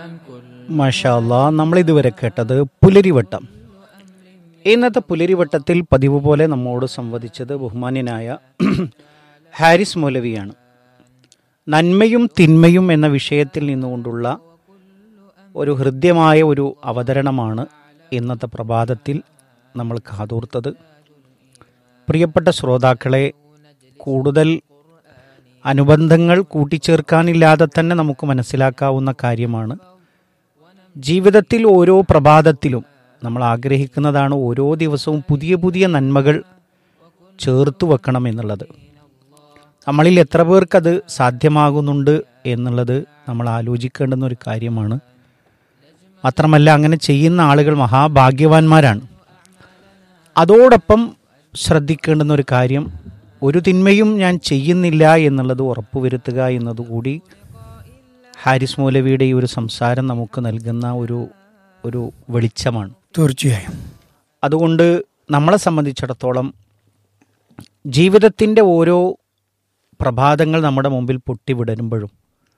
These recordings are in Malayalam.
മാഷാല്ല നമ്മൾ ഇതുവരെ കേട്ടത് പുലരിവട്ടം ഇന്നത്തെ പുലരിവട്ടത്തിൽ പതിവ് പോലെ നമ്മോട് സംവദിച്ചത് ബഹുമാന്യനായ ഹാരിസ് മൗലവിയാണ് നന്മയും തിന്മയും എന്ന വിഷയത്തിൽ നിന്നുകൊണ്ടുള്ള ഒരു ഹൃദ്യമായ ഒരു അവതരണമാണ് ഇന്നത്തെ പ്രഭാതത്തിൽ നമ്മൾ കാതോർത്തത് പ്രിയപ്പെട്ട ശ്രോതാക്കളെ കൂടുതൽ അനുബന്ധങ്ങൾ കൂട്ടിച്ചേർക്കാനില്ലാതെ തന്നെ നമുക്ക് മനസ്സിലാക്കാവുന്ന കാര്യമാണ് ജീവിതത്തിൽ ഓരോ പ്രഭാതത്തിലും നമ്മൾ ആഗ്രഹിക്കുന്നതാണ് ഓരോ ദിവസവും പുതിയ പുതിയ നന്മകൾ ചേർത്ത് വെക്കണം എന്നുള്ളത് നമ്മളിൽ എത്ര പേർക്കത് സാധ്യമാകുന്നുണ്ട് എന്നുള്ളത് നമ്മൾ ആലോചിക്കേണ്ടുന്ന ഒരു കാര്യമാണ് മാത്രമല്ല അങ്ങനെ ചെയ്യുന്ന ആളുകൾ മഹാഭാഗ്യവാന്മാരാണ് അതോടൊപ്പം ശ്രദ്ധിക്കേണ്ടുന്ന ഒരു കാര്യം ഒരു തിന്മയും ഞാൻ ചെയ്യുന്നില്ല എന്നുള്ളത് ഉറപ്പുവരുത്തുക എന്നതുകൂടി ഹാരിസ് മൗലവിയുടെ ഈ ഒരു സംസാരം നമുക്ക് നൽകുന്ന ഒരു ഒരു വെളിച്ചമാണ് തീർച്ചയായും അതുകൊണ്ട് നമ്മളെ സംബന്ധിച്ചിടത്തോളം ജീവിതത്തിൻ്റെ ഓരോ പ്രഭാതങ്ങൾ നമ്മുടെ മുമ്പിൽ പൊട്ടിവിടരുമ്പോഴും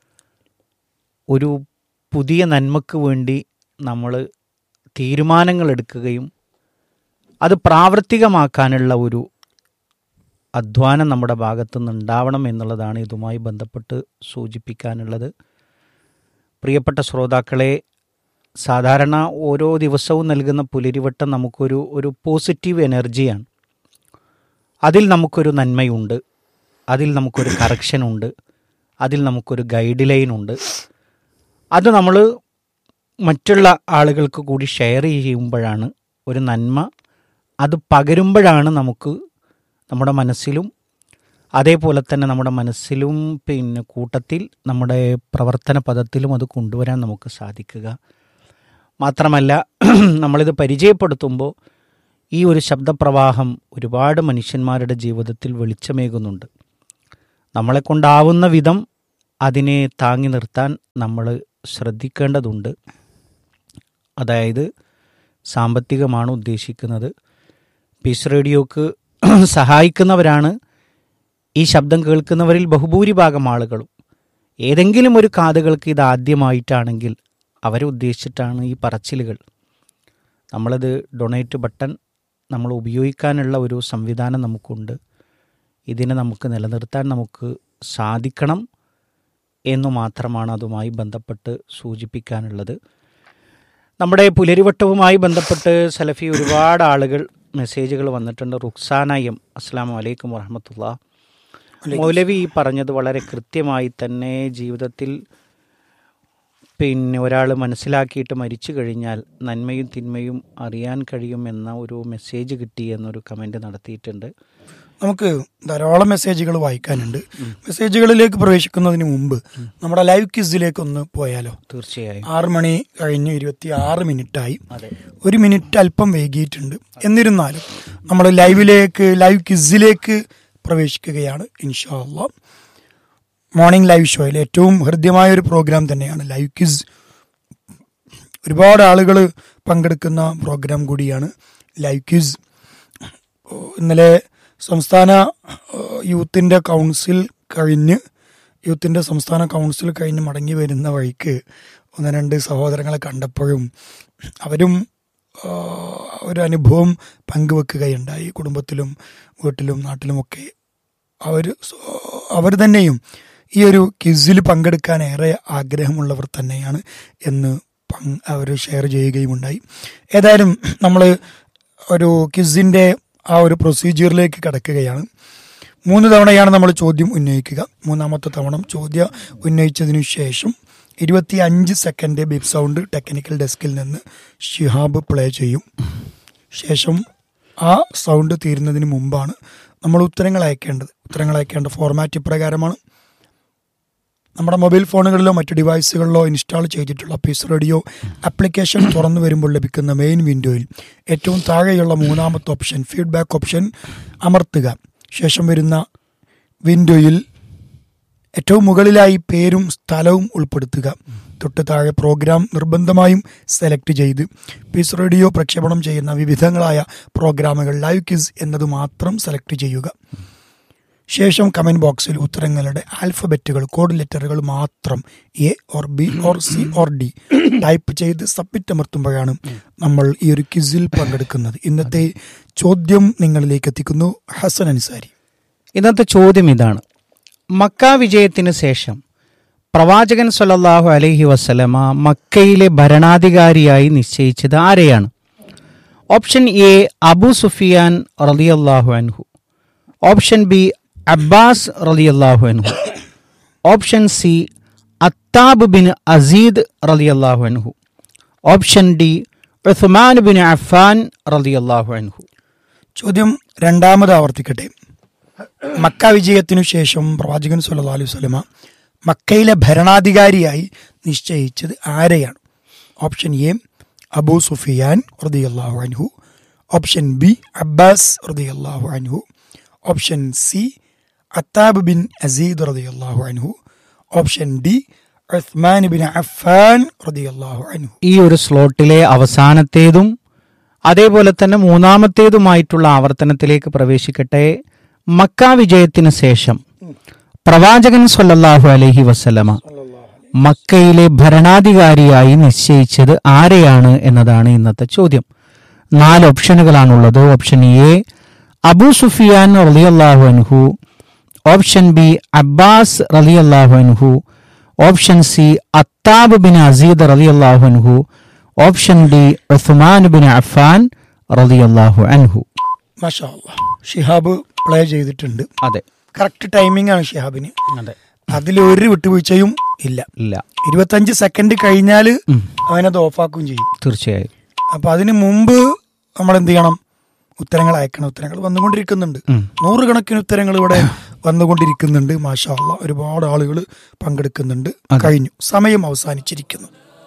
ഒരു പുതിയ നന്മക്ക് വേണ്ടി നമ്മൾ തീരുമാനങ്ങൾ എടുക്കുകയും അത് പ്രാവർത്തികമാക്കാനുള്ള ഒരു അധ്വാനം നമ്മുടെ ഭാഗത്തു നിന്ന് ഉണ്ടാവണം എന്നുള്ളതാണ് ഇതുമായി ബന്ധപ്പെട്ട് സൂചിപ്പിക്കാനുള്ളത് പ്രിയപ്പെട്ട ശ്രോതാക്കളെ സാധാരണ ഓരോ ദിവസവും നൽകുന്ന പുലരിവട്ടം നമുക്കൊരു ഒരു പോസിറ്റീവ് എനർജിയാണ് അതിൽ നമുക്കൊരു നന്മയുണ്ട് അതിൽ നമുക്കൊരു കറക്ഷനുണ്ട് അതിൽ നമുക്കൊരു ഗൈഡ് ലൈൻ ഉണ്ട് അത് നമ്മൾ മറ്റുള്ള ആളുകൾക്ക് കൂടി ഷെയർ ചെയ്യുമ്പോഴാണ് ഒരു നന്മ അത് പകരുമ്പോഴാണ് നമുക്ക് നമ്മുടെ മനസ്സിലും അതേപോലെ തന്നെ നമ്മുടെ മനസ്സിലും പിന്നെ കൂട്ടത്തിൽ നമ്മുടെ പ്രവർത്തന പദത്തിലും അത് കൊണ്ടുവരാൻ നമുക്ക് സാധിക്കുക മാത്രമല്ല നമ്മളിത് പരിചയപ്പെടുത്തുമ്പോൾ ഈ ഒരു ശബ്ദപ്രവാഹം ഒരുപാട് മനുഷ്യന്മാരുടെ ജീവിതത്തിൽ വെളിച്ചമേകുന്നുണ്ട് നമ്മളെ കൊണ്ടാവുന്ന വിധം അതിനെ താങ്ങി നിർത്താൻ നമ്മൾ ശ്രദ്ധിക്കേണ്ടതുണ്ട് അതായത് സാമ്പത്തികമാണ് ഉദ്ദേശിക്കുന്നത് പീസ് റേഡിയോക്ക് സഹായിക്കുന്നവരാണ് ഈ ശബ്ദം കേൾക്കുന്നവരിൽ ബഹുഭൂരിഭാഗം ആളുകളും ഏതെങ്കിലും ഒരു കാതുകൾക്ക് ഇത് ആദ്യമായിട്ടാണെങ്കിൽ അവരെ ഉദ്ദേശിച്ചിട്ടാണ് ഈ പറച്ചിലുകൾ നമ്മളത് ഡൊണേറ്റ് ബട്ടൺ നമ്മൾ ഉപയോഗിക്കാനുള്ള ഒരു സംവിധാനം നമുക്കുണ്ട് ഇതിനെ നമുക്ക് നിലനിർത്താൻ നമുക്ക് സാധിക്കണം എന്നു മാത്രമാണ് അതുമായി ബന്ധപ്പെട്ട് സൂചിപ്പിക്കാനുള്ളത് നമ്മുടെ പുലരിവട്ടവുമായി ബന്ധപ്പെട്ട് സലഫി ഒരുപാട് ആളുകൾ മെസ്സേജുകൾ വന്നിട്ടുണ്ട് റുക്സാന എം അസ്സാം വലൈക്കും വറഹമത്തുള്ള മൗലവി ഈ പറഞ്ഞത് വളരെ കൃത്യമായി തന്നെ ജീവിതത്തിൽ പിന്നെ ഒരാൾ മനസ്സിലാക്കിയിട്ട് മരിച്ചു കഴിഞ്ഞാൽ നന്മയും തിന്മയും അറിയാൻ കഴിയും എന്ന ഒരു മെസ്സേജ് കിട്ടി എന്നൊരു കമൻറ്റ് നടത്തിയിട്ടുണ്ട് നമുക്ക് ധാരാളം മെസ്സേജുകൾ വായിക്കാനുണ്ട് മെസ്സേജുകളിലേക്ക് പ്രവേശിക്കുന്നതിന് മുമ്പ് നമ്മുടെ ലൈവ് ക്വിസിലേക്ക് ഒന്ന് പോയാലോ തീർച്ചയായും ആറ് മണി കഴിഞ്ഞ് ഇരുപത്തി ആറ് മിനിറ്റായി അതെ ഒരു മിനിറ്റ് അല്പം വൈകിയിട്ടുണ്ട് എന്നിരുന്നാലും നമ്മൾ ലൈവിലേക്ക് ലൈവ് ക്വിസിലേക്ക് പ്രവേശിക്കുകയാണ് ഇൻഷാല്ല മോർണിംഗ് ലൈവ് ഷോയിൽ ഏറ്റവും ഹൃദ്യമായ ഒരു പ്രോഗ്രാം തന്നെയാണ് ലൈവ് ക്വിസ് ഒരുപാട് ആളുകൾ പങ്കെടുക്കുന്ന പ്രോഗ്രാം കൂടിയാണ് ലൈവ് ക്വിസ് ഇന്നലെ സംസ്ഥാന ഏഹ്, യൂത്തിൻ്റെ കൗൺസിൽ കഴിഞ്ഞ് യൂത്തിൻ്റെ സംസ്ഥാന കൗൺസിൽ കഴിഞ്ഞ് മടങ്ങി വരുന്ന വഴിക്ക് ഒന്ന് രണ്ട് സഹോദരങ്ങളെ കണ്ടപ്പോഴും അവരും ആഹ്, ഒരു അനുഭവം പങ്കുവെക്കുകയുണ്ടായി കുടുംബത്തിലും വീട്ടിലും നാട്ടിലുമൊക്കെ അവർ അവർ തന്നെയും ഈ ഒരു ക്വിസിൽ പങ്കെടുക്കാൻ ഏറെ ആഗ്രഹമുള്ളവർ തന്നെയാണ് എന്ന് പങ്ക് അവർ ഷെയർ ചെയ്യുകയുമുണ്ടായി ഏതായാലും നമ്മൾ ഒരു ക്വിസിൻ്റെ ആ ഒരു പ്രൊസീജിയറിലേക്ക് കടക്കുകയാണ് മൂന്ന് തവണയാണ് നമ്മൾ ചോദ്യം ഉന്നയിക്കുക മൂന്നാമത്തെ തവണ ചോദ്യം ഉന്നയിച്ചതിനു ശേഷം ഇരുപത്തി അഞ്ച് സെക്കൻഡ് ബിപ് സൗണ്ട് ടെക്നിക്കൽ ഡെസ്കിൽ നിന്ന് ഷിഹാബ് പ്ലേ ചെയ്യും ശേഷം ആ സൗണ്ട് തീരുന്നതിന് മുമ്പാണ് നമ്മൾ ഉത്തരങ്ങൾ അയക്കേണ്ടത് ഉത്തരങ്ങൾ അയക്കേണ്ട ഫോർമാറ്റ് ഇപ്രകാരമാണ് നമ്മുടെ മൊബൈൽ ഫോണുകളിലോ മറ്റു ഡിവൈസുകളിലോ ഇൻസ്റ്റാൾ ചെയ്തിട്ടുള്ള പീസ് റേഡിയോ ആപ്ലിക്കേഷൻ തുറന്നു വരുമ്പോൾ ലഭിക്കുന്ന മെയിൻ വിൻഡോയിൽ ഏറ്റവും താഴെയുള്ള മൂന്നാമത്തെ ഓപ്ഷൻ ഫീഡ്ബാക്ക് ഓപ്ഷൻ അമർത്തുക ശേഷം വരുന്ന വിൻഡോയിൽ ഏറ്റവും മുകളിലായി പേരും സ്ഥലവും ഉൾപ്പെടുത്തുക തൊട്ട് താഴെ പ്രോഗ്രാം നിർബന്ധമായും സെലക്ട് ചെയ്ത് പീസ് റേഡിയോ പ്രക്ഷേപണം ചെയ്യുന്ന വിവിധങ്ങളായ പ്രോഗ്രാമുകൾ ലൈവ് കിസ് എന്നത് മാത്രം സെലക്ട് ചെയ്യുക ശേഷം കമന്റ് ബോക്സിൽ ഉത്തരങ്ങളുടെ ആൽഫബറ്റുകൾ കോഡ് ലെറ്ററുകൾ മാത്രം A or B or C or D type ചെയ്ത് സബ്മിറ്റ് അമർത്തുമ്പോഴാണ് നമ്മൾ ഈ ഒരു ക്വിസിൽ പങ്കെടുക്കുന്നത് ഇന്നത്തെ ചോദ്യം നിങ്ങളിലേക്ക് എത്തിക്കുന്നു ഹസൻ അൻസാരി ഇന്നത്തെ ചോദ്യം ഇതാണ് മക്ക വിജയത്തിന് ശേഷം പ്രവാചകൻ സല്ലല്ലാഹു അലൈഹി വസല്ലമ മക്കയിലെ ഭരണാധികാരിയായി നിശ്ചയിച്ചത് ആരെയാണ് ഓപ്ഷൻ എ അബു സുഫിയാൻ റളിയല്ലാഹു അൻഹു ഓപ്ഷൻ ബി അബ്ബാസ് റളിയല്ലാഹു അൻഹു option C Attab bin Aseed റളിയല്ലാഹു അൻഹു option D Usman bin Affan റളിയല്ലാഹു അൻഹു ചോദ്യം രണ്ടാമത് ആവർത്തിക്കട്ടെ മക്ക വിജയത്തിനു ശേഷം പ്രവാചകൻ സല്ലല്ലാഹു അലൈഹി വസല്ലമ മക്കയിലെ ഭരണാധികാരിയായി നിശ്ചയിച്ചത് ആരെയാണ് ഓപ്ഷൻ എ അബൂ സുഫിയാൻ റളിയല്ലാഹു അൻഹു ഓപ്ഷൻ ബി അബ്ബാസ് റളിയല്ലാഹു അൻഹു option C Attab bin Aseed റളിയല്ലാഹു അൻഹു option D Usman bin Affan റളിയല്ലാഹു അൻഹു ഈ ഒരു സ്ലോട്ടിലെ അവസാനത്തേതും അതേപോലെ തന്നെ മൂന്നാമത്തേതുമായിട്ടുള്ള ആവർത്തനത്തിലേക്ക് പ്രവേശിക്കട്ടെ മക്ക വിജയത്തിന് ശേഷം പ്രവാചകൻ സല്ലല്ലാഹു അലൈഹി വസല്ലമ മക്കയിലെ ഭരണാധികാരിയായി നിശ്ചയിച്ചത് ആരെയാണ് എന്നതാണ് ഇന്നത്തെ ചോദ്യം നാല് ഓപ്ഷനുകളാണുള്ളത് ഓപ്ഷൻ എ അബു സുഫിയാൻ റളിയല്ലാഹു അൻഹു ഓപ്ഷൻ ബി അബ്ബാസ് റളിയല്ലാഹു അൻഹു option C Attab bin Aseed റളിയല്ലാഹു അൻഹു option D Usman bin Affan റളിയല്ലാഹു അൻഹു മാഷാ അല്ലാ. ഷിഹാബ് പ്ലേ ചെയ്തിട്ടുണ്ട് അതെ കറക്റ്റ് ടൈമിംഗ് ആണ് ഷിഹാബിന് അതെ അതിൽ ഒരു വിട്ടുവീഴ്ചയും ഇല്ല ഇല്ല ഇരുപത്തഞ്ച് സെക്കൻഡ് കഴിഞ്ഞാൽ അവനത് ഓഫാക്കുകയും ചെയ്യും തീർച്ചയായും അപ്പൊ അതിന് മുമ്പ് നമ്മൾ എന്ത് ചെയ്യണം ഉത്തരങ്ങൾ അയക്കണം ഉത്തരങ്ങൾ വന്നുകൊണ്ടിരിക്കുന്നുണ്ട് ഉം. നൂറുകണക്കിന് ഉത്തരങ്ങൾ ഇവിടെ വന്നുകൊണ്ടിരിക്കുന്നുണ്ട് മാഷാ അല്ലാ. ഒരുപാട് ആളുകൾ പങ്കെടുക്കുന്നുണ്ട് കഴിഞ്ഞു സമയം അവസാനിച്ചിരിക്കുന്നു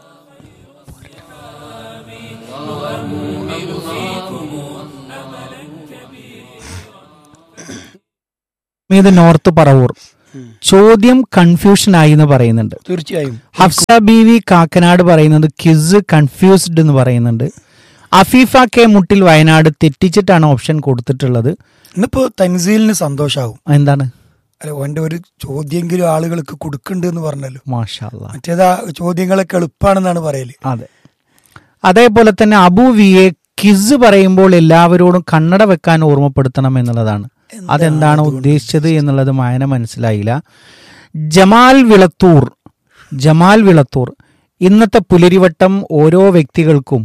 ഇത് നോർത്ത് പറവൂർ ചോദ്യം കൺഫ്യൂഷൻ ആയി എന്ന് പറയുന്നുണ്ട് തീർച്ചയായും ഹഫ്സ ബി വി കാക്കനാട് പറയുന്നത് കിസ് കൺഫ്യൂസ്ഡ് എന്ന് പറയുന്നുണ്ട് അഫീഫ കെ മുട്ടിൽ വയനാട് തെറ്റിച്ചിട്ടാണ് ഓപ്ഷൻ കൊടുത്തിട്ടുള്ളത് ഇന്നിപ്പോ തൻസീലിന് സന്തോഷാവും എന്താണ് അല്ല ഓന്റെ ഒരു ചോദ്യെങ്കിലും ആളുകൾക്ക് കൊടുക്കുന്നുണ്ട് എന്ന് പറഞ്ഞല്ലോ മാഷാ അല്ലാ. മറ്റേതാ ചോദ്യങ്ങളൊക്കെ എളുപ്പാണെന്നാണ് പറയല് അതെ അതേപോലെ തന്നെ അബു വി എ കിസ് പറയുമ്പോൾ എല്ലാവരോടും കണ്ണട വെക്കാൻ ഓർമ്മപ്പെടുത്തണം എന്നുള്ളതാണ് അതെന്താണ് ഉദ്ദേശിച്ചത് എന്നുള്ളത് മായന മനസ്സിലായില്ല ജമാൽ വിളത്തൂർ ജമാൽ വിളത്തൂർ ഇന്നത്തെ പുലരിവട്ടം ഓരോ വ്യക്തികൾക്കും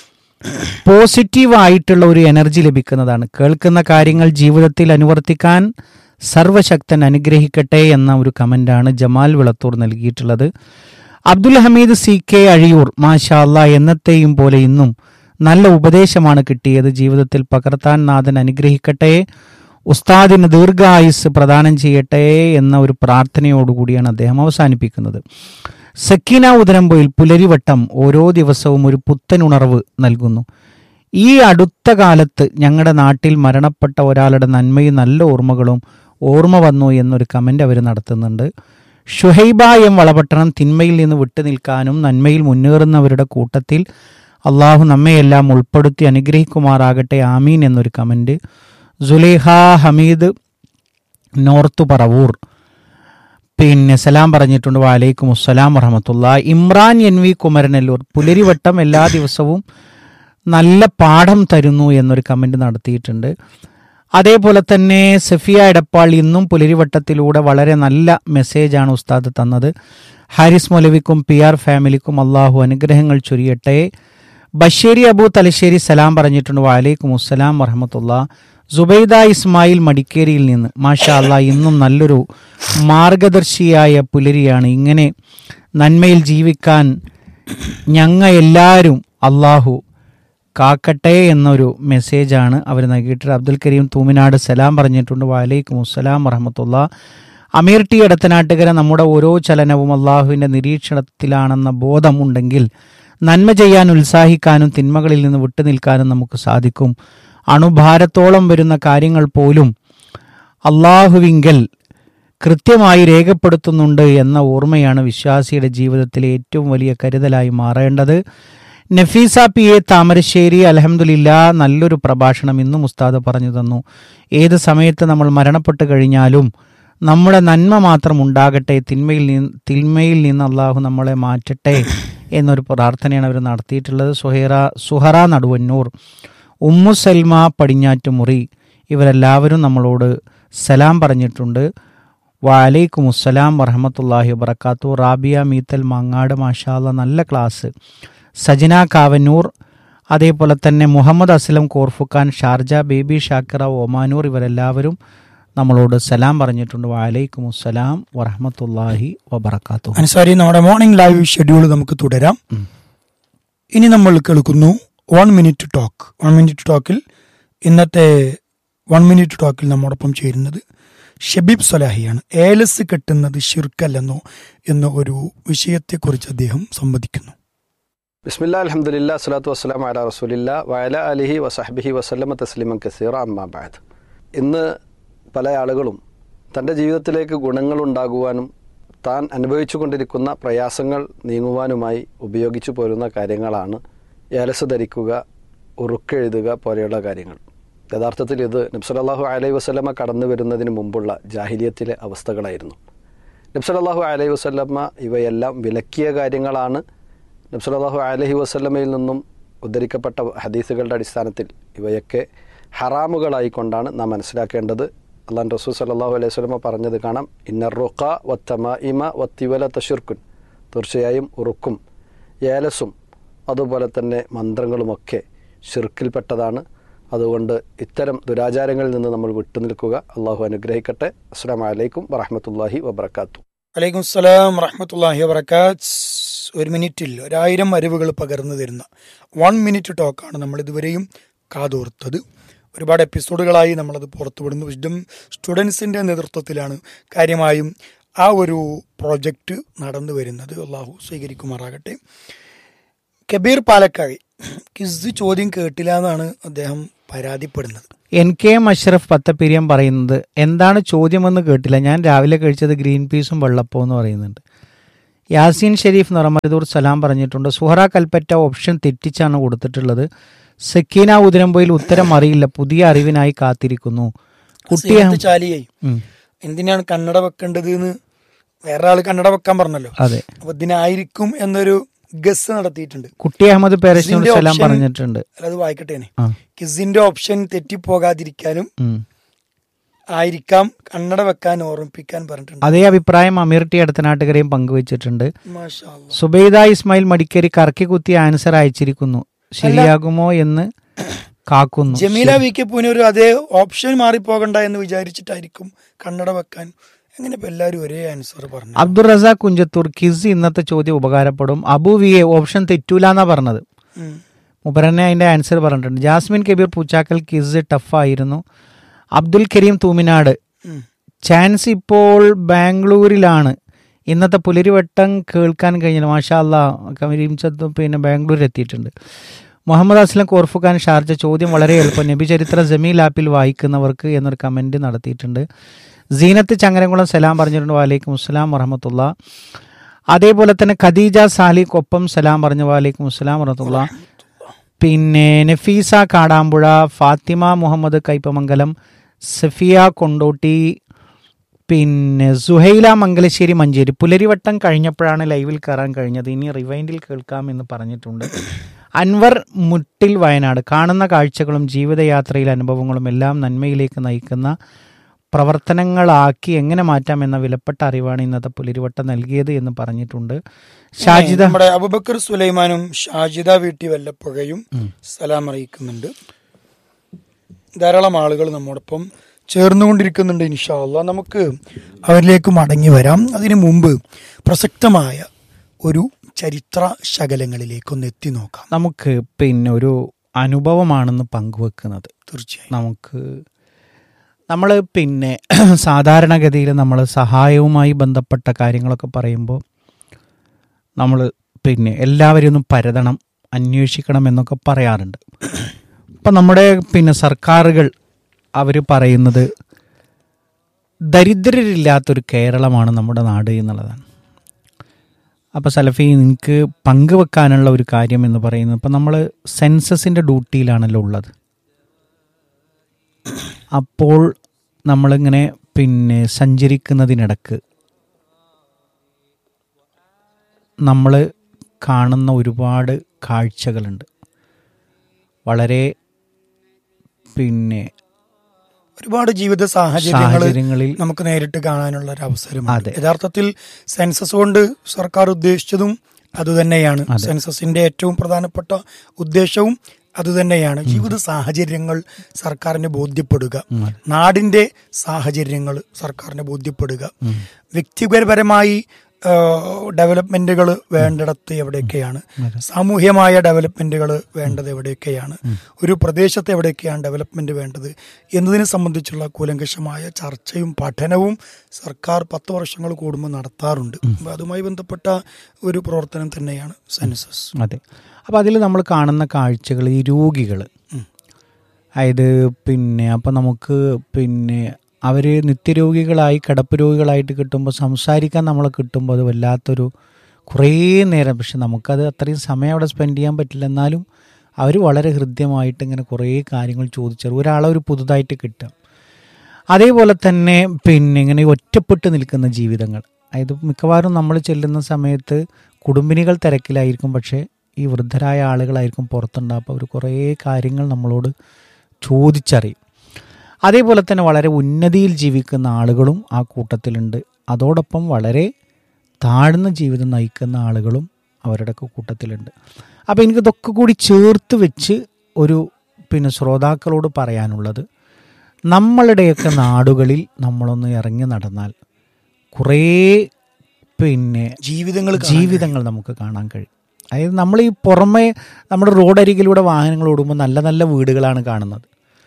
പോസിറ്റീവ് ആയിട്ടുള്ള ഒരു എനർജി ലഭിക്കുന്നതാണ് കേൾക്കുന്ന കാര്യങ്ങൾ ജീവിതത്തിൽ അനുവർത്തിക്കാൻ സർവശക്തൻ അനുഗ്രഹിക്കട്ടെ എന്ന ഒരു കമന്റാണ് ജമാൽ വിളത്തൂർ നൽകിയിട്ടുള്ളത് അബ്ദുൽ ഹമീദ് സി കെ അഴിയൂർ മാഷാ അല്ലാ എന്നത്തെയും പോലെ ഇന്നും നല്ല ഉപദേശമാണ് കിട്ടിയത് ജീവിതത്തിൽ പകർത്താൻ നാഥൻ അനുഗ്രഹിക്കട്ടെ ഉസ്താദിന് ദീർഘായുസ് പ്രദാനം ചെയ്യട്ടെ എന്ന ഒരു പ്രാർത്ഥനയോടുകൂടിയാണ് അദ്ദേഹം അവസാനിപ്പിക്കുന്നത് സക്കീന ഉദരമ്പൊയിൽ പുലരിവട്ടം ഓരോ ദിവസവും ഒരു പുത്തൻ ഉണർവ് നൽകുന്നു ഈ അടുത്ത കാലത്ത് ഞങ്ങളുടെ നാട്ടിൽ മരണപ്പെട്ട ഒരാളുടെ നന്മയും നല്ല ഓർമ്മകളും ഓർമ്മ വന്നു എന്നൊരു കമൻ്റ് അവർ നടത്തുന്നുണ്ട് ഷുഹൈബ എം വളപട്ടണം തിന്മയിൽ നിന്ന് വിട്ടു നിൽക്കാനും നന്മയിൽ മുന്നേറുന്നവരുടെ കൂട്ടത്തിൽ അള്ളാഹു നമ്മയെല്ലാം ഉൾപ്പെടുത്തി അനുഗ്രഹിക്കുമാറാകട്ടെ ആമീൻ എന്നൊരു കമൻറ്റ് സുലേഹ ഹമീദ് നോർത്ത് പറവൂർ പിന്നെ സലാം പറഞ്ഞിട്ടുണ്ട് വാലൈക്കും അസ്സലാം വറഹമത്തുള്ള ഇമ്രാൻ എൻ വി കുമരനെല്ലൂർ പുലരിവട്ടം എല്ലാ ദിവസവും നല്ല പാഠം തരുന്നു എന്നൊരു കമൻറ്റ് നടത്തിയിട്ടുണ്ട് അതേപോലെ തന്നെ സഫിയ എടപ്പാൾ ഇന്നും പുലരിവട്ടത്തിലൂടെ വളരെ നല്ല മെസ്സേജാണ് ഉസ്താദ് തന്നത് ഹാരിസ് മൊലവിക്കും പി ആർ ഫാമിലിക്കും അള്ളാഹു അനുഗ്രഹങ്ങൾ ചൊരിയട്ടെ ബഷേരി അബു തലശ്ശേരി സലാം പറഞ്ഞിട്ടുണ്ട് വാലൈക്കും അസ്സലാം വറഹമത്തുള്ള സുബൈദ ഇസ്മായിൽ മടിക്കേരിയിൽ നിന്ന് മാഷാ അല്ലാ ഇന്നും നല്ലൊരു മാർഗദർശിയായ പുലരിയാണ് ഇങ്ങനെ നന്മയിൽ ജീവിക്കാൻ ഞങ്ങ എല്ലാവരും അള്ളാഹു കാക്കട്ടെ എന്നൊരു മെസ്സേജാണ് അവർ നൽകിയിട്ടുള്ളത് അബ്ദുൽ കരീം തൂമിനാട് സലാം പറഞ്ഞിട്ടുണ്ട് വാലൈക്കും അസ്സലാം വറഹമത്തുള്ള അമീർ ടി എടത്തനാട്ടുകര നമ്മുടെ ഓരോ ചലനവും അള്ളാഹുവിൻ്റെ നിരീക്ഷണത്തിലാണെന്ന ബോധമുണ്ടെങ്കിൽ നന്മ ചെയ്യാൻ ഉത്സാഹിക്കാനും തിന്മകളിൽ നിന്ന് വിട്ടുനിൽക്കാനും നമുക്ക് സാധിക്കും അണുഭാരത്തോളം വരുന്ന കാര്യങ്ങൾ പോലും അള്ളാഹുവിങ്കൽ കൃത്യമായി രേഖപ്പെടുത്തുന്നുണ്ട് എന്ന ഓർമ്മയാണ് വിശ്വാസിയുടെ ജീവിതത്തിലെ ഏറ്റവും വലിയ കരുതലായി മാറേണ്ടത് നഫീസ പി എ താമരശ്ശേരി അലഹമുല്ല നല്ലൊരു പ്രഭാഷണം ഇന്നും ഉസ്താദ് പറഞ്ഞു തന്നു ഏത് സമയത്ത് നമ്മൾ മരണപ്പെട്ട് കഴിഞ്ഞാലും നമ്മുടെ നന്മ മാത്രം ഉണ്ടാകട്ടെ തിന്മയിൽ നിന്ന് തിന്മയിൽ നിന്ന് അള്ളാഹു നമ്മളെ മാറ്റട്ടെ എന്നൊരു പ്രാർത്ഥനയാണ് അവർ നടത്തിയിട്ടുള്ളത് സുഹൈറ സുഹറ നടുവന്നൂർ ഉമ്മു സൽമ പടിഞ്ഞാറ്റുമുറി ഇവരെല്ലാവരും നമ്മളോട് സലാം പറഞ്ഞിട്ടുണ്ട് വലൈക്കും അസ്സലാം വറഹമത്തല്ലാഹി വബർക്കാത്തു റാബിയ മീത്തൽ മങ്ങാട് മാഷാല്ല നല്ല ക്ലാസ് സജന കാവന്നൂർ അതേപോലെ തന്നെ മുഹമ്മദ് അസ്ലം കോർഫുഖാൻ ഷാർജ ബേബി ഷാക്കിറ ഒമാനൂർ ഇവരെല്ലാവരും നമ്മളോട് സലാം പറഞ്ഞിട്ടുണ്ട് വലൈക്കും അസ്സലാം വറഹമത്തല്ലാഹി വബർക്കാത്തു അൻസാരി നമ്മുടെ മോർണിംഗ് ലൈവ് ഷെഡ്യൂൾ നമുക്ക് തുടരാം ഇനി നമ്മൾ കേൾക്കുന്നു one minute talk one minute ടോക്കിൽ ഇന്നത്തെ വൺ മിനിറ്റ് ടോക്കിൽ നമ്മോടൊപ്പം ചേരുന്നത് ഷബീബ് സലാഹിയാണ് ഏലസ് കെട്ടുന്നത് ഷിർക്കല്ലെന്നോ എന്ന ഒരു വിഷയത്തെക്കുറിച്ച് അദ്ദേഹം സംവദിക്കുന്നു ബിസ്മില്ലാ അലഹമുല്ല സ്വലാത്തു വസ്സലാം അല റസൂലില്ല വയല അലിഹി വസഹബിഹി വസല്ലമ തസ്ലിമൻ കസീറ അമ്മാബാദ് ഇന്ന് പല ആളുകളും തൻ്റെ ജീവിതത്തിലേക്ക് ഗുണങ്ങളുണ്ടാകുവാനും താൻ അനുഭവിച്ചു കൊണ്ടിരിക്കുന്ന പ്രയാസങ്ങൾ നീങ്ങുവാനുമായി ഉപയോഗിച്ചു പോരുന്ന കാര്യങ്ങളാണ് ഏലസ് ധരിക്കുക ഉറുക്കെഴുതുക പോലെയുള്ള കാര്യങ്ങൾ യഥാർത്ഥത്തിൽ ഇത് നബ്സലാഹു അലൈഹി വസ്ലമ കടന്നു വരുന്നതിന് മുമ്പുള്ള ജാഹിലിയത്തിലെ അവസ്ഥകളായിരുന്നു നബ്സലാഹു അലൈഹി വസ്ലമ്മ ഇവയെല്ലാം വിലക്കിയ കാര്യങ്ങളാണ് നബ്സലാഹു അലഹി വസ്ലമയിൽ നിന്നും ഉദ്ധരിക്കപ്പെട്ട ഹദീസുകളുടെ അടിസ്ഥാനത്തിൽ ഇവയൊക്കെ ഹറാമുകളായിക്കൊണ്ടാണ് നാം മനസ്സിലാക്കേണ്ടത് അള്ളാൻ റസൂൽ സല്ലാഹു അലൈഹി സ്വലമ പറഞ്ഞത് കാണാം ഇന്നർ റുഖ വത്തമ ഇമ വത്തിവല തഷുർക്കുൻ തീർച്ചയായും ഉറുക്കും ഏലസും അതുപോലെ തന്നെ മന്ത്രങ്ങളുമൊക്കെ ഷിർക്കിൽപ്പെട്ടതാണ് അതുകൊണ്ട് ഇത്തരം ദുരാചാരങ്ങളിൽ നിന്ന് നമ്മൾ വിട്ടുനിൽക്കുക അള്ളാഹു അനുഗ്രഹിക്കട്ടെ അസ്സാം വലൈക്കും വറഹമത്തല്ലാഹി വബർക്കാത്തു വലൈക്കും സ്സലാം റഹ്മത്തുള്ളാഹി വബറകാത്ത് ഒരു മിനിറ്റിൽ ഒരായിരം അറിവുകൾ പകർന്നു തരുന്ന വൺ മിനിറ്റ് ടോക്കാണ് നമ്മൾ ഇതുവരെയും കാതോർത്തത് ഒരുപാട് എപ്പിസോഡുകളായി നമ്മളത് പുറത്തുവിടുന്നു വിസ്ഡം സ്റ്റുഡൻസിൻ്റെ നേതൃത്വത്തിലാണ് കാര്യമായും ആ ഒരു പ്രോജക്റ്റ് നടന്നു വരുന്നത് അള്ളാഹു സ്വീകരിക്കുമാറാകട്ടെ കബീർ പാലക്കാഴി കിസ് ചോദ്യം കേട്ടില്ല എന്നാണ് അദ്ദേഹം പരാതിപ്പെടുന്നത് N K M Ashraf Pathappiriyam പറയുന്നത് എന്താണ് ചോദ്യമെന്ന് കേട്ടില്ല ഞാൻ രാവിലെ കഴിച്ചത് ഗ്രീൻ പീസും വെള്ളപ്പവും എന്ന് പറയുന്നുണ്ട് യാസീൻ ഷെരീഫ് നിറമരുദൂർ സലാം പറഞ്ഞിട്ടുണ്ട് സുഹറ കൽപ്പറ്റ ഓപ്ഷൻ തെറ്റിച്ചാണ് കൊടുത്തിട്ടുള്ളത് സക്കീന ഉദരംപോയിൽ ഉത്തരം അറിയില്ല പുതിയ അറിവിനായി കാത്തിരിക്കുന്നു കുട്ടി സീനത്ത് ചാലിയായി ഉം, എന്തിനാണ് കന്നഡ വെക്കേണ്ടത് എന്ന് വേറെ ആള് കന്നഡ വെക്കാൻ പറഞ്ഞല്ലോ അതെ അപ്പൊ ഇതിനായിരിക്കും എന്നൊരു ഗസ് നടത്തിയിട്ടുണ്ട് കുട്ടി അഹമ്മദ് പേരസിനോട് ഇതിന്റെ സലാം option- പറഞ്ഞിട്ടുണ്ട് അല്ല, അത് വായിക്കട്ടേനെ ആ കിസിന്റെ ഓപ്ഷൻ തെറ്റിപ്പോകാതിരിക്കാനും ഉം. ആയിരിക്കാം കന്നഡ വെക്കാൻ ഓർമ്മിപ്പിക്കാൻ പറഞ്ഞിട്ടുണ്ട് അതേ അഭിപ്രായം അമീർ ടി അടുത്തനാട്ടുകരെയും പങ്കുവച്ചിട്ടുണ്ട് മാഷാ അല്ലാ. സുബൈദ ഇസ്മായിൽ മടിക്കേരി കറക്കി കുത്തി ആൻസർ അയച്ചിരിക്കുന്നു ശരിയാകുമോ എന്ന് കാക്കുന്നു ജമീല വി കെ പൂനൂർ അതേ ഓപ്ഷൻ മാറിപ്പോകണ്ട എന്ന് വിചാരിച്ചിട്ടായിരിക്കും കന്നഡ വെക്കാൻ എങ്ങനെ ഇപ്പൊ എല്ലാവരും ഒരേ ആൻസർ പറഞ്ഞു അബ്ദുൾ റസാഖ് കുഞ്ചത്തൂർ കിസ് ഇന്നത്തെ ചോദ്യം ഉപകാരപ്പെടും Abu V A option Thettoola എന്നാ പറഞ്ഞത് ഉം. മുബറന്നെ അതിന്റെ ആൻസർ പറഞ്ഞിട്ടുണ്ട് ജാസ്മിൻ കബീർ പൂച്ചാക്കൽ കിസ് ടഫായിരുന്നു അബ്ദുൽ കരീം തൂമിനാട് ഉം. ചാൻസ് ഇപ്പോൾ ബാംഗ്ലൂരിലാണ് ഇന്നത്തെ പുലരിവട്ടം കേൾക്കാൻ കഴിഞ്ഞില്ല മാഷാ അല്ലാ കരീം ചത്തും പിന്നെ ബാംഗ്ലൂർ എത്തിയിട്ടുണ്ട് മുഹമ്മദ് അസ്ലം കോർഫുഖാൻ ഷാർജ ചോദ്യം വളരെ എളുപ്പം നബി ചരിത്ര ജമീൽ ആപ്പിൽ വായിക്കുന്നവർക്ക് എന്നൊരു കമൻറ്റ് നടത്തിയിട്ടുണ്ട് സീനത്ത് ചങ്ങരംകുളം സലാം പറഞ്ഞിട്ടുണ്ട് വാലേക്കും അസ്സലാം വറഹമത്തുള്ള അതേപോലെ തന്നെ ഖദീജ സാലിക്കൊപ്പം സലാം പറഞ്ഞു വാലേക്കും അസ്സലാം വറഹമത്തുള്ള പിന്നെ നഫീസ കാടാമ്പുഴ ഫാത്തിമ മുഹമ്മദ് കൈപ്പമംഗലം സഫിയ കൊണ്ടോട്ടി പിന്നെ സുഹൈല മംഗലശ്ശേരി മഞ്ചേരി പുലരിവട്ടം കഴിഞ്ഞപ്പോഴാണ് ലൈവിൽ കയറാൻ കഴിഞ്ഞത് ഇനി റിവൈൻഡിൽ കേൾക്കാം എന്ന് പറഞ്ഞിട്ടുണ്ട് അൻവർ മുട്ടിൽ വയനാട് കാണുന്ന കാഴ്ചകളും ജീവിതയാത്രയിലെ അനുഭവങ്ങളും എല്ലാം നന്മയിലേക്ക് നയിക്കുന്ന പ്രവർത്തനങ്ങളാക്കി എങ്ങനെ മാറ്റാം എന്ന വിലപ്പെട്ട അറിവാണ് ഇന്നത്തെ പുലരിവട്ടം നൽകിയത് എന്ന് പറഞ്ഞിട്ടുണ്ട് ഷാജിദ നമ്മുടെ അബുബക്കർ സുലൈമാനും ഷാജിദ വീട്ടി വല്ലപ്പുഴയും സലാം അറിയിക്കുന്നുണ്ട് ധാരാളം ആളുകൾ നമ്മോടൊപ്പം ചേർന്നുകൊണ്ടിരിക്കുന്നുണ്ട് ഇൻഷാല്ല നമുക്ക് അവരിലേക്ക് മടങ്ങി വരാം അതിനു മുമ്പ് പ്രസക്തമായ ഒരു ചരിത്ര ശകലങ്ങളിലേക്കൊന്ന് എത്തി നോക്കാം നമുക്ക് പിന്നെ ഒരു അനുഭവമാണെന്ന് പങ്കുവെക്കുന്നത് തീർച്ചയായും നമുക്ക് നമ്മൾ പിന്നെ സാധാരണഗതിയിൽ നമ്മൾ സഹായവുമായി ബന്ധപ്പെട്ട കാര്യങ്ങളൊക്കെ പറയുമ്പോൾ നമ്മൾ പിന്നെ എല്ലാവരും ഒന്ന് പരതണം അന്വേഷിക്കണം എന്നൊക്കെ പറയാറുണ്ട് ഇപ്പം നമ്മുടെ പിന്നെ സർക്കാരുകൾ അവർ പറയുന്നത് ദരിദ്രരില്ലാത്തൊരു കേരളമാണ് നമ്മുടെ നാട് എന്നുള്ളതാണ് അപ്പോൾ സലഫി നിങ്ങൾക്ക് പങ്കുവെക്കാനുള്ള ഒരു കാര്യം എന്ന് പറയുന്നത് ഇപ്പം നമ്മൾ സെൻസസിൻ്റെ ഡ്യൂട്ടിയിലാണല്ലോ ഉള്ളത് അപ്പോൾ നമ്മളിങ്ങനെ പിന്നെ സഞ്ചരിക്കുന്നതിനിടക്ക് നമ്മൾ കാണുന്ന ഒരുപാട് കാഴ്ചകളുണ്ട് വളരെ പിന്നെ ഒരുപാട് ജീവിത സാഹചര്യങ്ങൾ സാഹചര്യങ്ങളിൽ നമുക്ക് നേരിട്ട് കാണാനുള്ള ഒരു അവസരമുണ്ട് അതെ. യഥാർത്ഥത്തിൽ സെൻസസ് കൊണ്ട് സർക്കാർ ഉദ്ദേശിച്ചതും അതുതന്നെയാണ് സെൻസസിന്റെ ഏറ്റവും പ്രധാനപ്പെട്ട ഉദ്ദേശവും അതുതന്നെയാണ് ജീവിത സാഹചര്യങ്ങൾ സർക്കാരിന് ബോധ്യപ്പെടുക നാടിന്റെ സാഹചര്യങ്ങൾ സർക്കാരിന് ബോധ്യപ്പെടുക വ്യക്തിപരമായി ഡെവലപ്മെന്റുകൾ വേണ്ടിടത്ത് എവിടെയൊക്കെയാണ് സാമൂഹ്യമായ ഡെവലപ്മെന്റുകൾ വേണ്ടത് എവിടെയൊക്കെയാണ് ഒരു പ്രദേശത്ത് എവിടെയൊക്കെയാണ് ഡെവലപ്മെന്റ് വേണ്ടത് എന്നതിനെ സംബന്ധിച്ചുള്ള കൂലങ്കഷമായ ചർച്ചയും പഠനവും സർക്കാർ പത്ത് വർഷങ്ങൾ കൂടുമ്പോൾ നടത്താറുണ്ട് അപ്പൊ അതുമായി ബന്ധപ്പെട്ട ഒരു പ്രവർത്തനം തന്നെയാണ് സെൻസസ് അതെ അപ്പോൾ അതിൽ നമ്മൾ കാണുന്ന കാഴ്ചകൾ ഈ രോഗികൾ അതായത് പിന്നെ അപ്പം നമുക്ക് പിന്നെ അവർ നിത്യരോഗികളായി കിടപ്പ് രോഗികളായിട്ട് കിട്ടുമ്പോൾ സംസാരിക്കാൻ നമ്മളെ കിട്ടുമ്പോൾ അത് വല്ലാത്തൊരു കുറേ നേരം പക്ഷെ നമുക്കത് അത്രയും സമയം അവിടെ സ്പെൻഡ് ചെയ്യാൻ പറ്റില്ല എന്നാലും അവർ വളരെ ഹൃദ്യമായിട്ട് ഇങ്ങനെ കുറേ കാര്യങ്ങൾ ചോദിച്ചാൽ ഒരാളെ ഒരു പുതുതായിട്ട് കിട്ടുക അതേപോലെ തന്നെ പിന്നെ ഇങ്ങനെ ഒറ്റപ്പെട്ട് നിൽക്കുന്ന ജീവിതങ്ങൾ അതായത് മിക്കവാറും നമ്മൾ ചെല്ലുന്ന സമയത്ത് കുടുംബിനികൾ തിരക്കിലായിരിക്കും പക്ഷേ ഈ വൃദ്ധരായ ആളുകളായിരിക്കും പുറത്തുണ്ടാകും അപ്പോൾ അവർ കുറേ കാര്യങ്ങൾ നമ്മളോട് ചോദിച്ചറിയും അതേപോലെ തന്നെ വളരെ ഉന്നതിയിൽ ജീവിക്കുന്ന ആളുകളും ആ കൂട്ടത്തിലുണ്ട് അതോടൊപ്പം വളരെ താഴ്ന്ന ജീവിതം നയിക്കുന്ന ആളുകളും അവരുടെയൊക്കെ കൂട്ടത്തിലുണ്ട് അപ്പോൾ എനിക്കിതൊക്കെ കൂടി ചേർത്ത് വെച്ച് ഒരു പിന്നെ ശ്രോതാക്കളോട് പറയാനുള്ളത് നമ്മളുടെയൊക്കെ നാടുകളിൽ നമ്മളൊന്ന് ഇറങ്ങി നടന്നാൽ കുറേ പിന്നെ ജീവിതങ്ങൾ ജീവിതങ്ങൾ നമുക്ക് കാണാൻ കഴിയും അതായത് നമ്മൾ ഈ പുറമെ നമ്മുടെ റോഡരികിലൂടെ വാഹനങ്ങൾ ഓടുമ്പോൾ നല്ല നല്ല വീടുകളാണ് കാണുന്നത്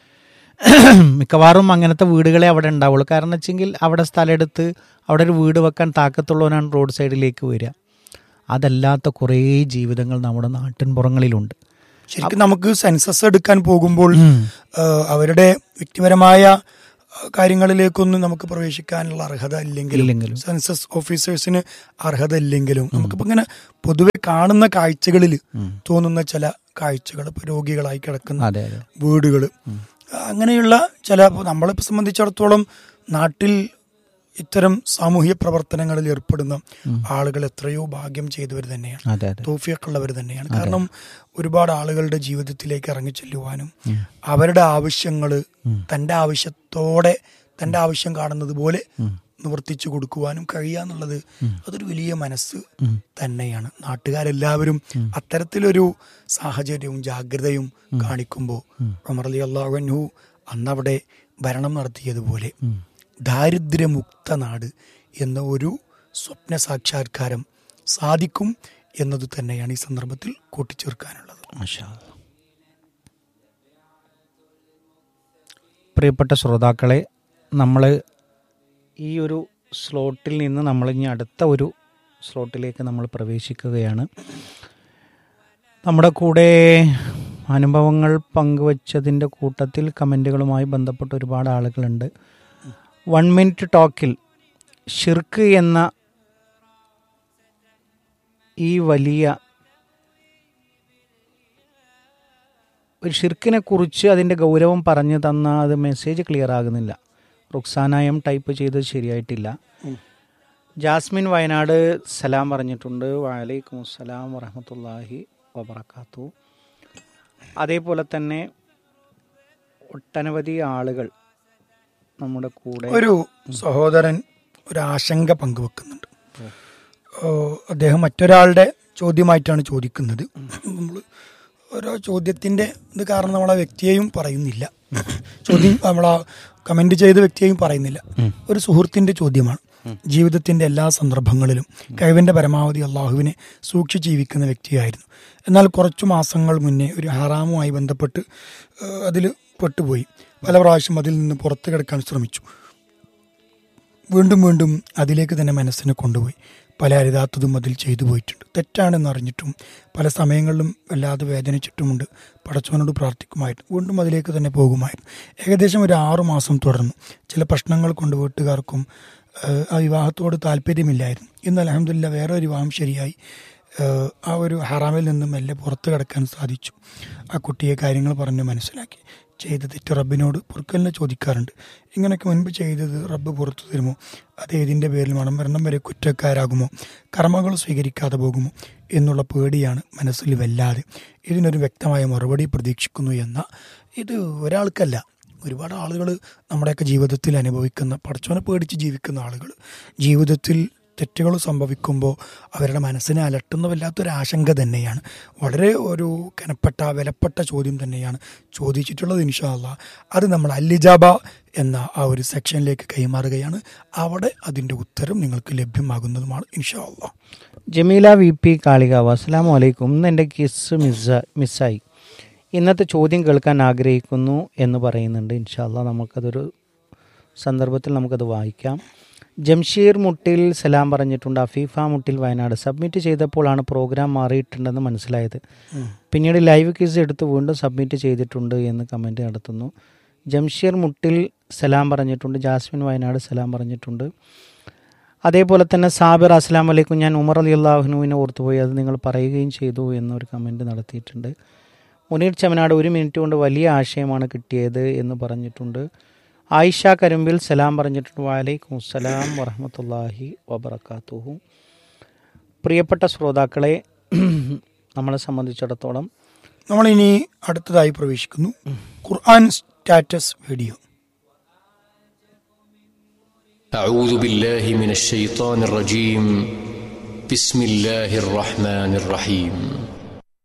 മിക്കവാറും അങ്ങനത്തെ വീടുകളെ അവിടെ ഉണ്ടാവുള്ളൂ കാരണം വെച്ചെങ്കിൽ അവിടെ സ്ഥലമെടുത്ത് അവിടെ ഒരു വീട് വെക്കാൻ താക്കത്തുള്ളവനാണ് റോഡ് സൈഡിലേക്ക് വരിക അതല്ലാത്ത കുറേ ജീവിതങ്ങൾ നമ്മുടെ നാട്ടിൻപുറങ്ങളിലുണ്ട് ശരിക്കും നമുക്ക് സെൻസസ് എടുക്കാൻ പോകുമ്പോൾ ആ, അവരുടെ വ്യക്തിപരമായ ആ, കാര്യങ്ങളിലേക്കൊന്നും നമുക്ക് പ്രവേശിക്കാനുള്ള അർഹത ഇല്ലെങ്കിലും ഇല്ലെങ്കിലും. സെൻസസ് ഓഫീസേഴ്സിന് അർഹത ഇല്ലെങ്കിലും നമുക്കിപ്പോ ഇങ്ങനെ പൊതുവെ കാണുന്ന കാഴ്ചകളിൽ തോന്നുന്ന ചില കാഴ്ചകൾ ഇപ്പൊ രോഗികളായി കിടക്കുന്ന അതെ അതെ വീടുകൾ അങ്ങനെയുള്ള ചില നമ്മളിപ്പോ സംബന്ധിച്ചിടത്തോളം നാട്ടിൽ ഇത്തരം സാമൂഹ്യ പ്രവർത്തനങ്ങളിൽ ഏർപ്പെടുന്ന ആളുകൾ എത്രയോ ഭാഗ്യം ചെയ്തവർ തന്നെയാണ് അതെ അതെ തോഫിയൊക്കെയുള്ളവർ തന്നെയാണ് കാരണം ഒരുപാട് ആളുകളുടെ ജീവിതത്തിലേക്ക് ഇറങ്ങി ചെല്ലുവാനും അവരുടെ ആവശ്യങ്ങൾ തന്റെ ആവശ്യത്തോടെ തന്റെ ആവശ്യം കാണുന്നത് പോലെ നിവർത്തിച്ചു കൊടുക്കുവാനും കഴിയാന്നുള്ളത് അതൊരു വലിയ മനസ്സ് തന്നെയാണ് നാട്ടുകാരെല്ലാവരും അത്തരത്തിലൊരു സാഹചര്യവും ജാഗ്രതയും കാണിക്കുമ്പോൾ ഉമർ അലി അള്ളാഹു അന്നവിടെ ഭരണം നടത്തിയതുപോലെ ദാരിദ്ര്യമുക്ത നാട് എന്ന ഒരു സ്വപ്ന സാക്ഷാത്കാരം സാധിക്കും എന്നത് തന്നെയാണ് ഈ സന്ദർഭത്തിൽ കൂട്ടിച്ചേർക്കാനുള്ളത് മാഷാ അല്ലാ. പ്രിയപ്പെട്ട ശ്രോതാക്കളെ നമ്മൾ ഈ ഒരു സ്ലോട്ടിൽ നിന്ന് നമ്മൾ ഇനി അടുത്ത ഒരു സ്ലോട്ടിലേക്ക് നമ്മൾ പ്രവേശിക്കുകയാണ് നമ്മുടെ കൂടെ അനുഭവങ്ങൾ പങ്കുവച്ചതിൻ്റെ കൂട്ടത്തിൽ കമൻറ്റുകളുമായി ബന്ധപ്പെട്ട ഒരുപാട് ആളുകളുണ്ട് വൺ മിനിറ്റ് ടോക്കിൽ ഷിർക്ക് എന്ന ഈ വലിയ ഒരു ഷിർക്കിനെ കുറിച്ച് അതിൻ്റെ ഗൗരവം പറഞ്ഞു തന്ന അത് മെസ്സേജ് ക്ലിയർ ആകുന്നില്ല റുക്സാന എം ടൈപ്പ് ചെയ്തത് ശരിയായിട്ടില്ല ജാസ്മിൻ വയനാട് സലാം പറഞ്ഞിട്ടുണ്ട് വലൈക്കും അസ്സലാം വറഹമത്തല്ലാഹി വബർക്കാത്തു അതേപോലെ തന്നെ ഒട്ടനവധി ആളുകൾ നമ്മുടെ കൂടെ ഒരു സഹോദരൻ ഒരു ആശങ്ക പങ്കുവെക്കുന്നുണ്ട് ഓ, അദ്ദേഹം മറ്റൊരാളുടെ ചോദ്യമായിട്ടാണ് ചോദിക്കുന്നത് നമ്മൾ ഓരോ ചോദ്യത്തിന്റെ ഇത് കാരണം നമ്മൾ ആ വ്യക്തിയെയും പറയുന്നില്ല ചോദ്യം നമ്മൾ ആ കമന്റ് ചെയ്ത വ്യക്തിയെയും പറയുന്നില്ല ഒരു സുഹൃത്തിന്റെ ചോദ്യമാണ് ജീവിതത്തിന്റെ എല്ലാ സന്ദർഭങ്ങളിലും കഴിവിന്റെ പരമാവധി അള്ളാഹുവിനെ സൂക്ഷിച്ച് ജീവിക്കുന്ന വ്യക്തിയായിരുന്നു എന്നാൽ കുറച്ചു മാസങ്ങൾ മുന്നേ ഒരു ഹറാമുമായി ബന്ധപ്പെട്ട് അതിൽ പെട്ടുപോയി പല പ്രാവശ്യം അതിൽ നിന്ന് പുറത്തു കിടക്കാൻ ശ്രമിച്ചു വീണ്ടും വീണ്ടും അതിലേക്ക് തന്നെ മനസ്സിനെ കൊണ്ടുപോയി പല അരുതാത്തതും അതിൽ ചെയ്തു പോയിട്ടുണ്ട് തെറ്റാണെന്ന് അറിഞ്ഞിട്ടും പല സമയങ്ങളിലും വല്ലാതെ വേദനിച്ചിട്ടുമുണ്ട് പടച്ചവനോട് പ്രാർത്ഥിക്കുമായിരുന്നു വീണ്ടും അതിലേക്ക് തന്നെ പോകുമായിരുന്നു ഏകദേശം ഒരു ആറു മാസം തുടർന്നു ചില പ്രശ്നങ്ങൾ കൊണ്ട് വീട്ടുകാർക്കും ഏഹ് ആ വിവാഹത്തോട് താല്പര്യമില്ലായിരുന്നു ഇന്ന് അലഹമില്ല വേറെ ഒരു വിവാഹം ശരിയായി ഏഹ് ആ ഒരു ഹറാമിൽ നിന്നും മെല്ലെ പുറത്തു കിടക്കാൻ സാധിച്ചു ആ കുട്ടിയെ കാര്യങ്ങൾ പറഞ്ഞ് മനസ്സിലാക്കി ചെയ്ത തെറ്റ് റബ്ബിനോട് പൊറുക്കലിനെ ചോദിക്കാറുണ്ട് ഇങ്ങനെയൊക്കെ മുൻപ് ചെയ്തത് റബ്ബ് പുറത്തു തരുമോ അത് ഏതിൻ്റെ പേരിൽ മണം മരണം വരെ കുറ്റക്കാരാകുമോ കർമ്മങ്ങൾ സ്വീകരിക്കാതെ പോകുമോ എന്നുള്ള പേടിയാണ് മനസ്സിൽ വല്ലാതെ ഇതിനൊരു വ്യക്തമായ മറുപടി പ്രതീക്ഷിക്കുന്നു എന്ന ഇത് ഒരാൾക്കല്ല ഒരുപാട് ആളുകൾ നമ്മുടെയൊക്കെ ജീവിതത്തിൽ അനുഭവിക്കുന്ന പടച്ചോനെ പേടിച്ച് ജീവിക്കുന്ന ആളുകൾ ജീവിതത്തിൽ തെറ്റുകൾ സംഭവിക്കുമ്പോൾ അവരുടെ മനസ്സിനെ അലട്ടുന്ന വല്ലാത്തൊരു ആശങ്ക തന്നെയാണ് വളരെ ഒരു കനപ്പെട്ട വിലപ്പെട്ട ചോദ്യം തന്നെയാണ് ചോദിച്ചിട്ടുള്ളത് ഇൻഷാല്ല അത് നമ്മൾ അല്ലിജാബ എന്ന ആ ഒരു സെക്ഷനിലേക്ക് കൈമാറുകയാണ് അവിടെ അതിൻ്റെ ഉത്തരം നിങ്ങൾക്ക് ലഭ്യമാകുന്നതുമാണ് ഇൻഷാല്ല ജമീല വി പി കാളികാവ് അസ്സാം വലൈക്കും ഇന്ന് എൻ്റെ കിസ് മിസ്സ മിസ്സായി ഇന്നത്തെ ചോദ്യം കേൾക്കാൻ ആഗ്രഹിക്കുന്നു എന്ന് പറയുന്നുണ്ട് ഇൻഷാല്ല നമുക്കതൊരു സന്ദർഭത്തിൽ നമുക്കത് വായിക്കാം ജംഷീർ മുട്ടിൽ സലാം പറഞ്ഞിട്ടുണ്ട് അഫീഫ മുട്ടിൽ വയനാട് സബ്മിറ്റ് ചെയ്തപ്പോഴാണ് പ്രോഗ്രാം മാറിയിട്ടുണ്ടെന്ന് മനസ്സിലായത് പിന്നീട് ലൈവ് ക്വിസ് എടുത്ത് വീണ്ടും സബ്മിറ്റ് ചെയ്തിട്ടുണ്ട് എന്ന് കമൻറ്റ് നടത്തുന്നു ജംഷീർ മുട്ടിൽ സലാം പറഞ്ഞിട്ടുണ്ട് ജാസ്മിൻ വയനാട് സലാം പറഞ്ഞിട്ടുണ്ട് അതേപോലെ തന്നെ സാബിർ അസ്ലാം വലൈക്കും ഞാൻ ഉമർ അലി അള്ളാഹുനുവിനെ ഓർത്തുപോയി അത് നിങ്ങൾ പറയുകയും ചെയ്തു എന്നൊരു കമൻറ്റ് നടത്തിയിട്ടുണ്ട് മുനീർ ചമനാട് ഒരു മിനിറ്റ് കൊണ്ട് വലിയ ആശയമാണ് കിട്ടിയത് എന്ന് പറഞ്ഞിട്ടുണ്ട് ആയിഷ കരുമ്പിൽ സലാം പറഞ്ഞിട്ടുണ്ട് വാലൈക്കും അസ്സലാം വറഹമത്തല്ലാഹി വബർക്കാത്തുഹു പ്രിയപ്പെട്ട ശ്രോതാക്കളെ നമ്മളെ സംബന്ധിച്ചിടത്തോളം നമ്മളിനി അടുത്തതായി പ്രവേശിക്കുന്നു ഖുർആൻ സ്റ്റാറ്റസ് വീഡിയോ أعوذ بالله من الشيطان الرجيم بسم الله الرحمن الرحيم